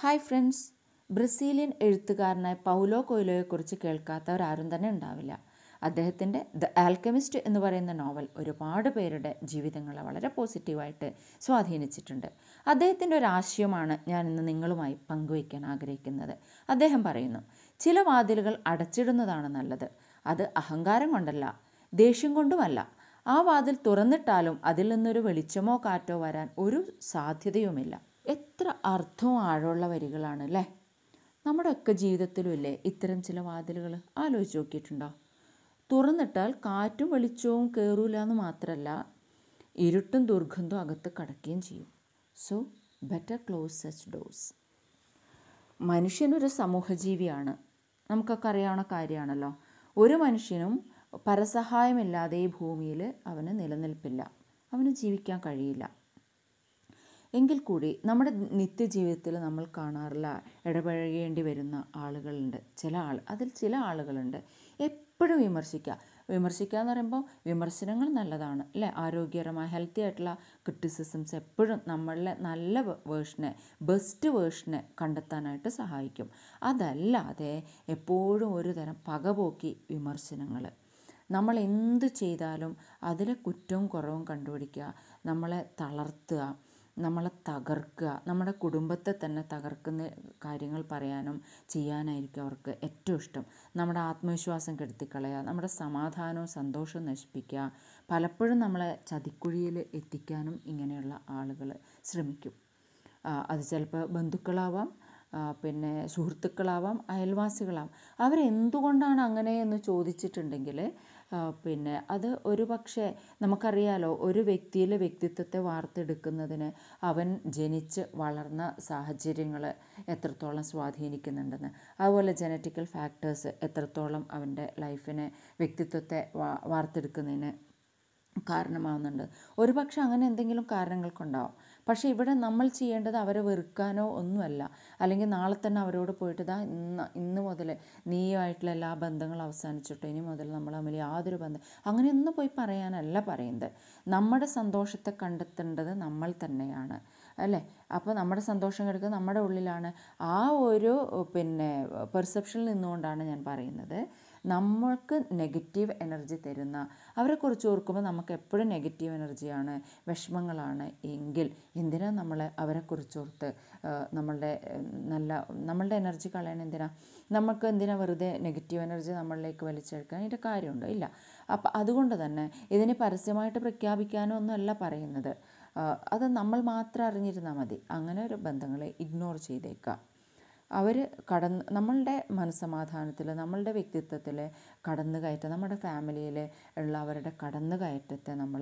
hi friends Brazilian എഴുത്തുകാരനായ പൗലോ കൊയ്ലോയെക്കുറിച്ച് കേൾക്കാത്തവരാരും തന്നെ ഉണ്ടാവില്ല അദ്ദേഹത്തിൻ്റെ ദ ആൽക്കമിസ്റ്റ് എന്ന് പറയുന്ന നോവൽ ഒരുപാട് പേരുടെ ജീവിതങ്ങളെ വളരെ പോസിറ്റീവായിട്ട് സ്വാധീനിച്ചിട്ടുണ്ട് അദ്ദേഹത്തിൻ്റെ ഒരു ആശയമാണ് ഞാൻ ഇന്ന് നിങ്ങളുമായി പങ്കുവയ്ക്കാൻ ആഗ്രഹിക്കുന്നത് അദ്ദേഹം പറയുന്നു ചില വാതിലുകൾ അടച്ചിടുന്നതാണ് നല്ലത് അത് അഹങ്കാരം കൊണ്ടല്ല ദേഷ്യം കൊണ്ടുമല്ല ആ വാതിൽ തുറന്നിട്ടാലും അതിൽ നിന്നൊരു വെളിച്ചമോ കാറ്റോ വരാൻ ഒരു സാധ്യതയുമില്ല എത്ര അർത്ഥവും ആഴമുള്ള വരികളാണ് അല്ലേ നമ്മുടെയൊക്കെ ജീവിതത്തിലും ഇല്ലേ ഇത്തരം ചില വാതിലുകൾ ആലോചിച്ച് നോക്കിയിട്ടുണ്ടോ തുറന്നിട്ടാൽ കാറ്റും വെളിച്ചവും കയറൂല എന്ന് മാത്രമല്ല ഇരുട്ടും ദുർഗന്ധവും അകത്ത് കടക്കുകയും ചെയ്യും so better close such doors മനുഷ്യനൊരു സമൂഹജീവിയാണ് നമുക്കൊക്കെ അറിയാവുന്ന കാര്യമാണല്ലോ ഒരു മനുഷ്യനും പരസഹായമില്ലാതെ ഈ ഭൂമിയിൽ അവന് നിലനിൽപ്പില്ല അവന് ജീവിക്കാൻ കഴിയില്ല എങ്കിൽ കൂടി നമ്മുടെ നിത്യജീവിതത്തിൽ നമ്മൾ കാണാറില്ല ഇടപഴകേണ്ടി വരുന്ന ആളുകളുണ്ട് ചില ആൾ അതിൽ ചില ആളുകളുണ്ട് എപ്പോഴും വിമർശിക്കുക വിമർശിക്കുക എന്ന് പറയുമ്പോൾ വിമർശനങ്ങൾ നല്ലതാണ് അല്ലേ ആരോഗ്യകരമായ ഹെൽത്തി ആയിട്ടുള്ള ക്രിറ്റിസിസംസ് എപ്പോഴും നമ്മളിലെ നല്ല വേർഷനെ ബെസ്റ്റ് വേർഷനെ കണ്ടെത്താനായിട്ട് സഹായിക്കും അതല്ലാതെ എപ്പോഴും ഒരു തരം പകപോക്കി വിമർശനങ്ങൾ നമ്മൾ എന്ത് ചെയ്താലും അതിലെ കുറ്റവും കുറവും കണ്ടുപിടിക്കുക നമ്മളെ തളർത്തുക നമ്മളെ തകർക്കുക നമ്മുടെ കുടുംബത്തെ തന്നെ തകർക്കുന്ന കാര്യങ്ങൾ പറയാനും ചെയ്യാനായിരിക്കും അവർക്ക് ഏറ്റവും ഇഷ്ടം നമ്മുടെ ആത്മവിശ്വാസം കെടുത്തിക്കളയുക നമ്മുടെ സമാധാനവും സന്തോഷവും നശിപ്പിക്കുക പലപ്പോഴും നമ്മളെ ചതിക്കുഴിയിൽ എത്തിക്കാനും ഇങ്ങനെയുള്ള ആളുകൾ ശ്രമിക്കും അത് ചിലപ്പോൾ ബന്ധുക്കളാവാം പിന്നെ സുഹൃത്തുക്കളാവാം അയൽവാസികളാവാം അവരെന്തുകൊണ്ടാണ് അങ്ങനെ എന്ന് ചോദിച്ചിട്ടുണ്ടെങ്കിൽ പിന്നെ അത് ഒരു പക്ഷേ നമുക്കറിയാലോ ഒരു വ്യക്തിയിലെ വ്യക്തിത്വത്തെ വാർത്തെടുക്കുന്നതിന് അവൻ ജനിച്ച് വളർന്ന സാഹചര്യങ്ങൾ എത്രത്തോളം സ്വാധീനിക്കുന്നുണ്ടെന്ന് അതുപോലെ ജനറ്റിക്കൽ ഫാക്ടേഴ്സ് എത്രത്തോളം അവൻ്റെ ലൈഫിനെ വ്യക്തിത്വത്തെ വാർത്തെടുക്കുന്നതിന് കാരണമാവുന്നുണ്ട് ഒരുപക്ഷെ അങ്ങനെ എന്തെങ്കിലും കാരണങ്ങൾ കൊണ്ടാവും പക്ഷേ ഇവിടെ നമ്മൾ ചെയ്യേണ്ടത് അവരെ വെറുക്കാനോ ഒന്നുമല്ല അല്ലെങ്കിൽ നാളെ തന്നെ അവരോട് പോയിട്ട് ഇതാ ഇന്ന് ഇന്ന് മുതൽ നീയുമായിട്ടുള്ള എല്ലാ ബന്ധങ്ങളും അവസാനിച്ചിട്ടോ ഇനി മുതൽ നമ്മൾ തമ്മിൽ യാതൊരു ബന്ധം അങ്ങനെയൊന്നും പോയി പറയാനല്ല പറയുന്നത് നമ്മുടെ സന്തോഷത്തെ കണ്ടെത്തേണ്ടത് നമ്മൾ തന്നെയാണ് അല്ലേ അപ്പോൾ നമ്മുടെ സന്തോഷം കിടക്കുന്നത് നമ്മുടെ ഉള്ളിലാണ് ആ ഒരു പിന്നെ പെർസെപ്ഷനിൽ നിന്നുകൊണ്ടാണ് ഞാൻ പറയുന്നത് നമ്മൾക്ക് നെഗറ്റീവ് എനർജി തരുന്ന അവരെക്കുറിച്ച് ഓർക്കുമ്പോൾ നമുക്ക് എപ്പോഴും നെഗറ്റീവ് എനർജിയാണ് വിഷമങ്ങളാണ് എങ്കിൽ എന്തിനാ നമ്മൾ അവരെക്കുറിച്ച് ഓർത്ത് നമ്മളുടെ നല്ല നമ്മളുടെ എനർജി കളയണം എന്തിനാ നമുക്ക് എന്തിനാ വെറുതെ നെഗറ്റീവ് എനർജി നമ്മളിലേക്ക് വലിച്ചെടുക്കാൻ ഇതിൻ്റെ കാര്യമുണ്ടോ ഇല്ല അപ്പം അതുകൊണ്ട് തന്നെ ഇതിനെ പരസ്യമായിട്ട് പ്രഖ്യാപിക്കാനോ ഒന്നുമല്ല പറയുന്നത് അത് നമ്മൾ മാത്രം അറിഞ്ഞിരുന്നാൽ മതി അങ്ങനെ ഒരു ബന്ധങ്ങളെ ഇഗ്നോർ ചെയ്തേക്കുക അവർ കടന്ന് നമ്മളുടെ മനസ്സമാധാനത്തിൽ നമ്മളുടെ വ്യക്തിത്വത്തിൽ കടന്നു കയറ്റം നമ്മുടെ ഫാമിലിയിൽ ഉള്ള അവരുടെ കടന്നു കയറ്റത്തെ നമ്മൾ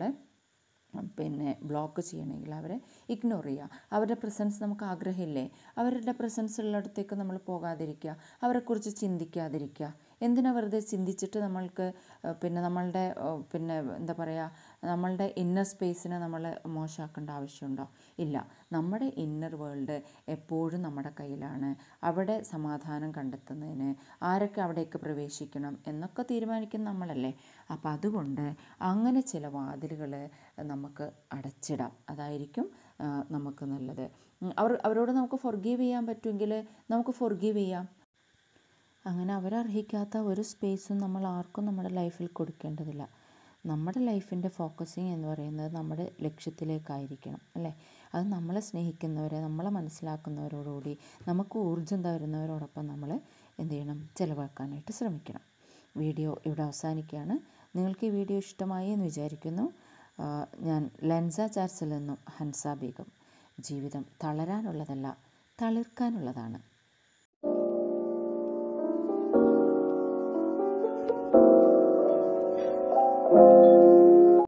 പിന്നെ ബ്ലോക്ക് ചെയ്യണമെങ്കിൽ അവരെ ഇഗ്നോർ ചെയ്യുക അവരുടെ പ്രസൻസ് നമുക്ക് ആഗ്രഹമില്ലേ അവരുടെ പ്രസൻസ് ഉള്ളിടത്തേക്ക് നമ്മൾ പോകാതിരിക്കുക അവരെക്കുറിച്ച് ചിന്തിക്കാതിരിക്കുക എന്തിനാ വെറുതെ ചിന്തിച്ചിട്ട് നമ്മൾക്ക് പിന്നെ നമ്മളുടെ പിന്നെ എന്താ പറയുക നമ്മളുടെ ഇന്നർ സ്പേസിനെ നമ്മൾ മോശമാക്കേണ്ട ആവശ്യമുണ്ടോ ഇല്ല നമ്മുടെ ഇന്നർ വേൾഡ് എപ്പോഴും നമ്മുടെ കയ്യിലാണ് അവിടെ സമാധാനം കണ്ടെത്തുന്നതിന് ആരൊക്കെ അവിടേക്ക് പ്രവേശിക്കണം എന്നൊക്കെ തീരുമാനിക്കുന്ന നമ്മളല്ലേ അപ്പം അതുകൊണ്ട് അങ്ങനെ ചില വാതിലുകൾ നമുക്ക് അടച്ചിടാം അതായിരിക്കും നമുക്ക് നല്ലത് അവർ അവരോട് നമുക്ക് ഫൊർഗീവ് ചെയ്യാൻ പറ്റുമെങ്കിൽ നമുക്ക് ഫൊർഗീവ് ചെയ്യാം അങ്ങനെ അവരർഹിക്കാത്ത ഒരു സ്പേസും നമ്മൾ ആർക്കും നമ്മുടെ ലൈഫിൽ കൊടുക്കേണ്ടതില്ല നമ്മുടെ ലൈഫിൻ്റെ ഫോക്കസിങ് എന്ന് പറയുന്നത് നമ്മുടെ ലക്ഷ്യത്തിലേക്കായിരിക്കണം അല്ലേ അത് നമ്മളെ സ്നേഹിക്കുന്നവരെ നമ്മളെ മനസ്സിലാക്കുന്നവരോടുകൂടി നമുക്ക് ഊർജ്ജം തരുന്നവരോടൊപ്പം നമ്മൾ എന്ത് ചെയ്യണം ചിലവാക്കാനായിട്ട് ശ്രമിക്കണം വീഡിയോ ഇവിടെ അവസാനിക്കുകയാണ് നിങ്ങൾക്ക് ഈ വീഡിയോ ഇഷ്ടമായി എന്ന് വിചാരിക്കുന്നു ഞാൻ ലെൻസ ചാർസിൽ നിന്നും ഹൻസ ബീഗം ജീവിതം തളരാനുള്ളതല്ല തളിർക്കാനുള്ളതാണ്